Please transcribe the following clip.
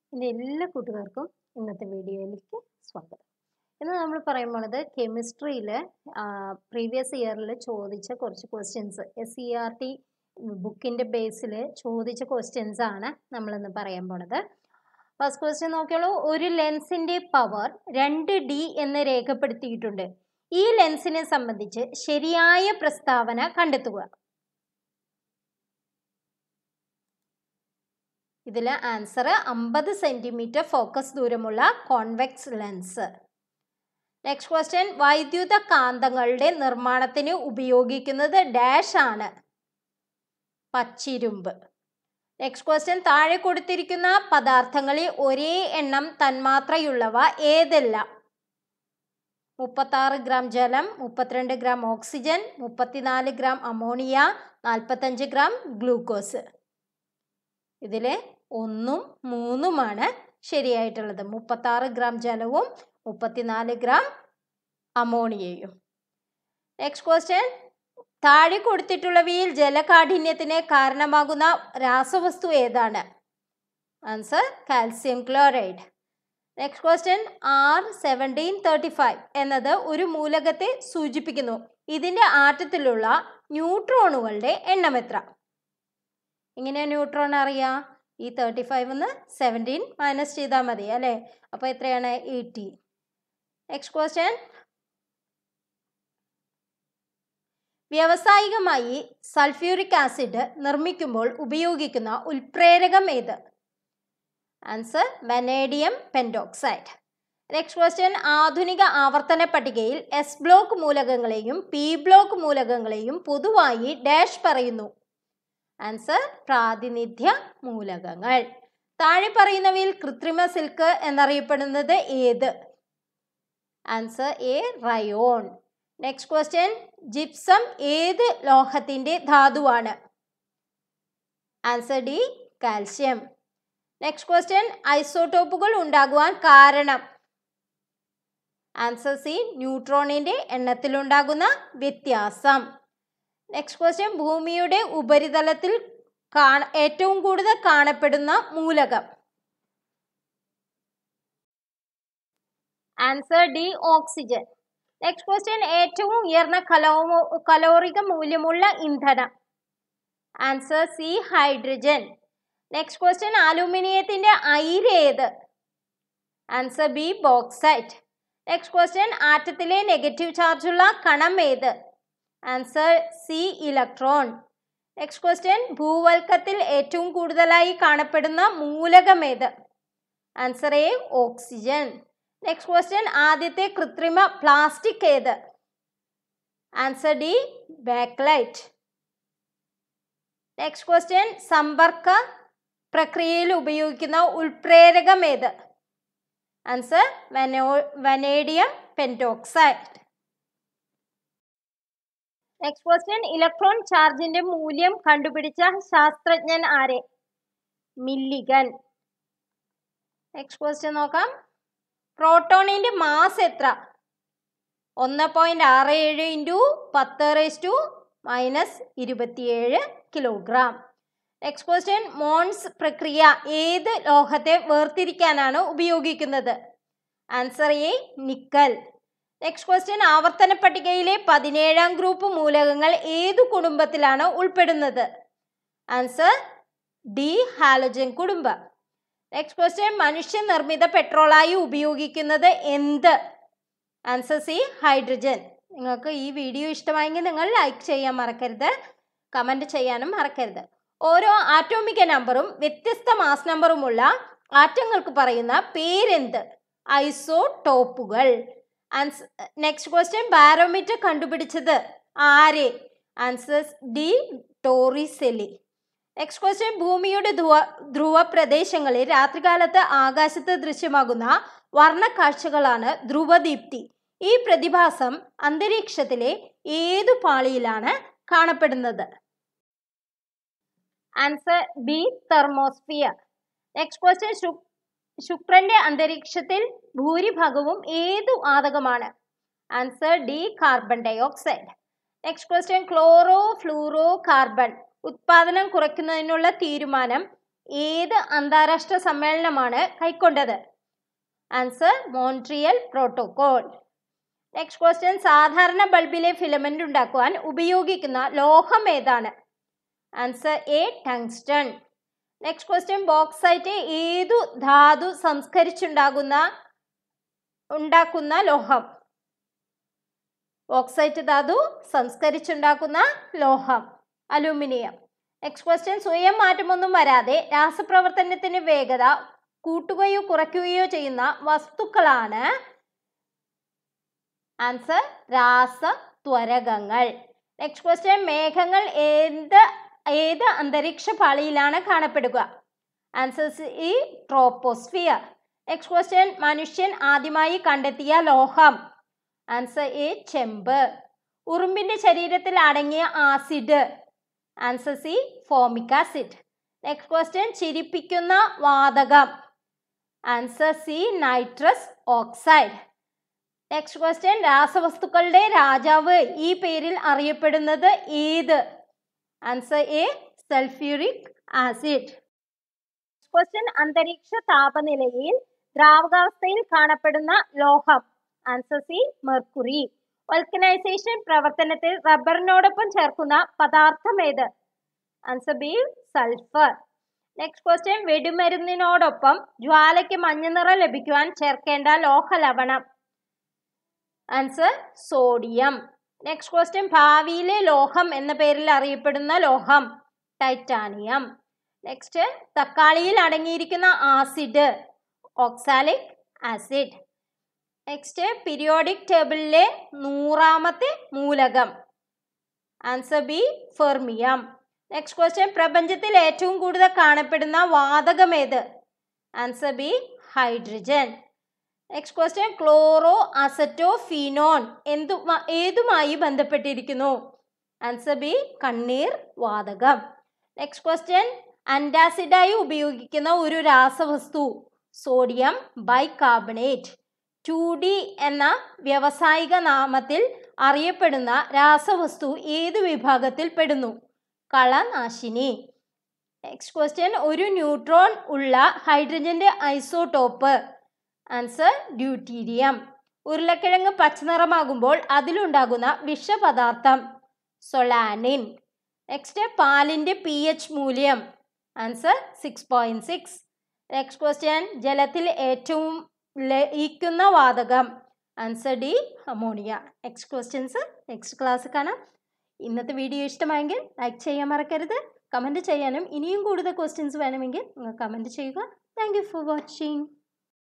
എൻ്റെ എല്ലാ കൂട്ടുകാർക്കും ഇന്നത്തെ വീഡിയോയിലേക്ക് സ്വാഗതം ഇന്ന് നമ്മൾ പറയാൻ പോണത് കെമിസ്ട്രിയിൽ പ്രീവിയസ് ഇയറിൽ ചോദിച്ച കുറച്ച് questions S C R T ബുക്കിൻ്റെ ബേസിൽ ചോദിച്ച ക്വസ്റ്റ്യൻസ് ആണ് നമ്മളിന്ന് പറയാൻ പോണത് ഫസ്റ്റ് ക്വസ്റ്റ്യൻ നോക്കിയോളൂ ഒരു ലെൻസിൻ്റെ പവർ രണ്ട് ഡി എന്ന് രേഖപ്പെടുത്തിയിട്ടുണ്ട് ഈ ലെൻസിനെ സംബന്ധിച്ച് ശരിയായ പ്രസ്താവന കണ്ടെത്തുക ഇതിൽ ആൻസർ അമ്പത് സെൻറ്റിമീറ്റർ ഫോക്കസ് ദൂരമുള്ള കോൺവെക്സ് ലെൻസ് നെക്സ്റ്റ് ക്വസ്റ്റ്യൻ വൈദ്യുത കാന്തങ്ങളുടെ നിർമ്മാണത്തിന് ഉപയോഗിക്കുന്നത് ഡാഷ് ആണ് പച്ചിരുമ്പ് നെക്സ്റ്റ് ക്വസ്റ്റ്യൻ താഴെ കൊടുത്തിരിക്കുന്ന പദാർത്ഥങ്ങളിൽ ഒരേ എണ്ണം തന്മാത്രയുള്ളവ ഏതെല്ലാം മുപ്പത്താറ് ഗ്രാം ജലം മുപ്പത്തിരണ്ട് ഗ്രാം ഓക്സിജൻ മുപ്പത്തിനാല് ഗ്രാം അമോണിയ നാൽപ്പത്തഞ്ച് ഗ്രാം ഗ്ലൂക്കോസ് ഇതിൽ ഒന്നും മൂന്നുമാണ് ശരിയായിട്ടുള്ളത് മുപ്പത്താറ് ഗ്രാം ജലവും മുപ്പത്തിനാല് ഗ്രാം അമോണിയയും നെക്സ്റ്റ് ക്വസ്റ്റ്യൻ താഴെ കൊടുത്തിട്ടുള്ളവയിൽ ജലകാഠിന്യത്തിന് കാരണമാകുന്ന രാസവസ്തു ഏതാണ് answer calcium chloride next question R seventeen thirty five എന്നത് ഒരു മൂലകത്തെ സൂചിപ്പിക്കുന്നു ഇതിൻ്റെ ആറ്റത്തിലുള്ള ന്യൂട്രോണുകളുടെ എണ്ണം എത്ര എങ്ങനെയാണ് ന്യൂട്രോൺ അറിയാം ഈ തേർട്ടി ഫൈവ് എന്ന് സെവൻറ്റീൻ മൈനസ് ചെയ്താൽ മതി അല്ലേ അപ്പോൾ എത്രയാണ് എയ്റ്റി നെക്സ്റ്റ് ക്വസ്റ്റ്യൻ വ്യാവസായികമായി സൾഫ്യൂരിക് ആസിഡ് നിർമ്മിക്കുമ്പോൾ ഉപയോഗിക്കുന്ന ഉൽപ്രേരകം ഏത് answer vanadium pentoxide next question ആധുനിക ആവർത്തന പട്ടികയിൽ എസ് ബ്ലോക്ക് മൂലകങ്ങളെയും പി ബ്ലോക്ക് മൂലകങ്ങളെയും പൊതുവായി ഡാഷ് പറയുന്നു ആൻസർ പ്രാതിനിധ്യ മൂലകങ്ങൾ താഴെ പറയുന്നവയിൽ കൃത്രിമ സിൽക്ക് എന്നറിയപ്പെടുന്നത് ഏത് answer A rayon next question gypsum ഏത് ലോഹത്തിന്റെ ധാതുവാണ് answer D calcium next question ഐസോട്ടോപ്പുകൾ ഉണ്ടാകുവാൻ കാരണം ആൻസർ സി ന്യൂട്രോണിന്റെ എണ്ണത്തിലുണ്ടാകുന്ന വ്യത്യാസം നെക്സ്റ്റ് ക്വസ്റ്റ്യൻ ഭൂമിയുടെ ഉപരിതലത്തിൽ കാണ ഏറ്റവും കൂടുതൽ കാണപ്പെടുന്ന മൂലകം answer D oxygen next question ഏറ്റവും ഉയർന്ന കലോ കലോറിക മൂല്യമുള്ള ഇന്ധനം answer C hydrogen next question അലൂമിനിയത്തിന്റെ അയിര് ഏത് answer B bauxite next question ആറ്റത്തിലെ നെഗറ്റീവ് ചാർജുള്ള കണം ഏത് answer C electron next question ഭൂവൽക്കത്തിൽ ഏറ്റവും കൂടുതലായി കാണപ്പെടുന്ന മൂലകം ഏത് answer A oxygen next question ആദ്യത്തെ കൃത്രിമ പ്ലാസ്റ്റിക് ഏത് answer D bakelite next question സമ്പർക്ക പ്രക്രിയയിൽ ഉപയോഗിക്കുന്ന ഉൾപ്രേരകം ഏത് ആൻസർ വനോ vanadium pentoxide next question electron ചാർജിന്റെ മൂല്യം കണ്ടുപിടിച്ച ശാസ്ത്രജ്ഞൻ ആരെ മില്ലിഗൻ നെക്സ്റ്റ് ക്വസ്റ്റ്യൻ നോക്കാം പ്രോട്ടോണിന്റെ മാസ് എത്ര ഒന്ന് പോയിന്റ് ആറ് ഏഴ് ഇൻറ്റു പത്ത് റേസ് ടു മൈനസ് ഇരുപത്തിയേഴ് കിലോഗ്രാം നെക്സ്റ്റ് ക്വസ്റ്റ്യൻ മോൺസ് പ്രക്രിയ ഏത് ലോഹത്തെ വേർതിരിക്കാനാണ് ഉപയോഗിക്കുന്നത് answer A nickel next question ആവർത്തന പട്ടികയിലെ പതിനേഴാം ഗ്രൂപ്പ് മൂലകങ്ങൾ ഏതു കുടുംബത്തിലാണ് ഉൾപ്പെടുന്നത് ആൻസർ ഡി ഹാലോജൻ കുടുംബം നെക്സ്റ്റ് ക്വസ്റ്റ്യൻ മനുഷ്യനിർമ്മിത പെട്രോളായി ഉപയോഗിക്കുന്നത് എന്ത് ആൻസർ സി ഹൈഡ്രജൻ നിങ്ങൾക്ക് ഈ വീഡിയോ ഇഷ്ടമായെങ്കിൽ നിങ്ങൾ ലൈക്ക് ചെയ്യാൻ മറക്കരുത് കമൻറ്റ് ചെയ്യാനും മറക്കരുത് ഓരോ ആറ്റോമിക നമ്പറും വ്യത്യസ്ത മാസ് നമ്പറുമുള്ള ആറ്റങ്ങൾക്ക് പറയുന്ന പേരെന്ത് ഐസോടോപ്പുകൾ ആൻസർ നെക്സ്റ്റ് ക്വസ്റ്റ്യൻ ബാരോമീറ്റർ കണ്ടുപിടിച്ചത് ആരെ answer D Torricelli next question ഭൂമിയുടെ ധ്രുവ ധ്രുവ പ്രദേശങ്ങളിൽ രാത്രികാലത്ത് ആകാശത്ത് ദൃശ്യമാകുന്ന വർണ്ണക്കാഴ്ചകളാണ് ധ്രുവദീപ്തി ഈ പ്രതിഭാസം അന്തരീക്ഷത്തിലെ ഏതു പാളിയിലാണ് കാണപ്പെടുന്നത് answer B thermosphere next question ശുക്രന്റെ അന്തരീക്ഷത്തിൽ ഭൂരിഭാഗവും ഏതു വാതകമാണ് answer D carbon dioxide next question chlorofluorocarbon ഉത്പാദനം കുറയ്ക്കുന്നതിനുള്ള തീരുമാനം ഏത് അന്താരാഷ്ട്ര സമ്മേളനമാണ് കൈക്കൊണ്ടത് answer Montreal protocol next question സാധാരണ ബൾബിലെ ഫിലമെന്റ് ഉണ്ടാക്കുവാൻ ഉപയോഗിക്കുന്ന ലോഹം ഏതാണ് answer A tungsten next question bauxite ഏതു ധാതു സംസ്കരിച്ചുണ്ടാകുന്ന ഉണ്ടാക്കുന്ന ലോഹം ബോക്സൈറ്റ് ധാതു സംസ്കരിച്ചുണ്ടാക്കുന്ന ലോഹം അലൂമിനിയം നെക്സ്റ്റ് ക്വസ്റ്റ്യൻ സ്വയം മാറ്റമൊന്നും വരാതെ രാസപ്രവർത്തനത്തിന് വേഗത കൂട്ടുകയോ കുറയ്ക്കുകയോ ചെയ്യുന്ന വസ്തുക്കളാണ് ആൻസർ രാസത്വരകങ്ങൾ നെക്സ്റ്റ് ക്വസ്റ്റ്യൻ മേഘങ്ങൾ ഏത് ഏത് അന്തരീക്ഷ പാളിയിലാണ് കാണപ്പെടുക ആൻസേഴ്സ് ഈ ട്രോപ്പോസ്ഫിയർ നെക്സ്റ്റ് ക്വസ്റ്റ്യൻ മനുഷ്യൻ ആദ്യമായി കണ്ടെത്തിയ ലോഹം ആൻസർ എ ചെമ്പ് ഉറുമ്പിന്റെ ശരീരത്തിൽ അടങ്ങിയ acid answer C formic acid next question ചിരിപ്പിക്കുന്ന വാതകം answer C nitrous oxide next question രാസവസ്തുക്കളുടെ രാജാവ് ഈ പേരിൽ അറിയപ്പെടുന്നത് ഏത് answer A sulphuric acid question അന്തരീക്ഷ താപനിലയിൽ ദ്രാവകാവസ്ഥയിൽ കാണപ്പെടുന്ന ലോഹം ആൻസർ സി മെർക്കുറി വൾക്കനൈസേഷൻ പ്രവർത്തനത്തിൽ റബ്ബറിനോടൊപ്പം ചേർക്കുന്ന പദാർത്ഥം ഏത് answer B sulphur next question വെടിമരുന്നിനോടൊപ്പം ജ്വാലയ്ക്ക് മഞ്ഞ നിറം ലഭിക്കുവാൻ ചേർക്കേണ്ട ലോഹ ലവണം ആൻസർ സോഡിയം നെക്സ്റ്റ് ക്വസ്റ്റ്യൻ ഭാവിയിലെ ലോഹം എന്ന പേരിൽ അറിയപ്പെടുന്ന ലോഹം ടൈറ്റാനിയം നെക്സ്റ്റ് തക്കാളിയിൽ അടങ്ങിയിരിക്കുന്ന acid oxalic acid next periodic ടേബിളിലെ നൂറാമത്തെ മൂലകം answer B fermium next question പ്രപഞ്ചത്തിൽ ഏറ്റവും കൂടുതൽ കാണപ്പെടുന്ന വാതകം ഏത് answer B hydrogen next question chloroacetophenone എന്തു ഏതുമായി ബന്ധപ്പെട്ടിരിക്കുന്നു ആൻസർ ബി കണ്ണീർ വാതകം നെക്സ്റ്റ് ക്വസ്റ്റ്യൻ അൻറ്റാസിഡായി ഉപയോഗിക്കുന്ന ഒരു രാസവസ്തു സോഡിയം ബൈകാർബണേറ്റ് ടു ഡി എന്ന വ്യാവസായിക നാമത്തിൽ അറിയപ്പെടുന്ന രാസവസ്തു ഏത് വിഭാഗത്തിൽ പെടുന്നു കളനാശിനി നെക്സ്റ്റ് ക്വസ്റ്റ്യൻ ഒരു ന്യൂട്രോൺ ഉള്ള ഹൈഡ്രജന്റെ ഐസോടോപ്പ് ആൻസർ ഡ്യൂട്ടീരിയം ഉരുളക്കിഴങ്ങ് പച്ചനിറമാകുമ്പോൾ അതിലുണ്ടാകുന്ന വിഷപദാർത്ഥം സൊളാനിൻ നെക്സ്റ്റ് പാലിൻ്റെ പി എച്ച് മൂല്യം answer six point six next question ജലത്തിൽ ഏറ്റവും ലയിക്കുന്ന വാതകം answer D ammonia next questions next class കാണാം ഇന്നത്തെ വീഡിയോ ഇഷ്ടമായെങ്കിൽ ലൈക്ക് ചെയ്യാൻ മറക്കരുത് കമൻറ്റ് ചെയ്യാനും ഇനിയും കൂടുതൽ ക്വസ്റ്റ്യൻസ് വേണമെങ്കിൽ നിങ്ങൾ കമൻറ്റ് ചെയ്യുക താങ്ക് യു ഫോർ വാച്ചിങ്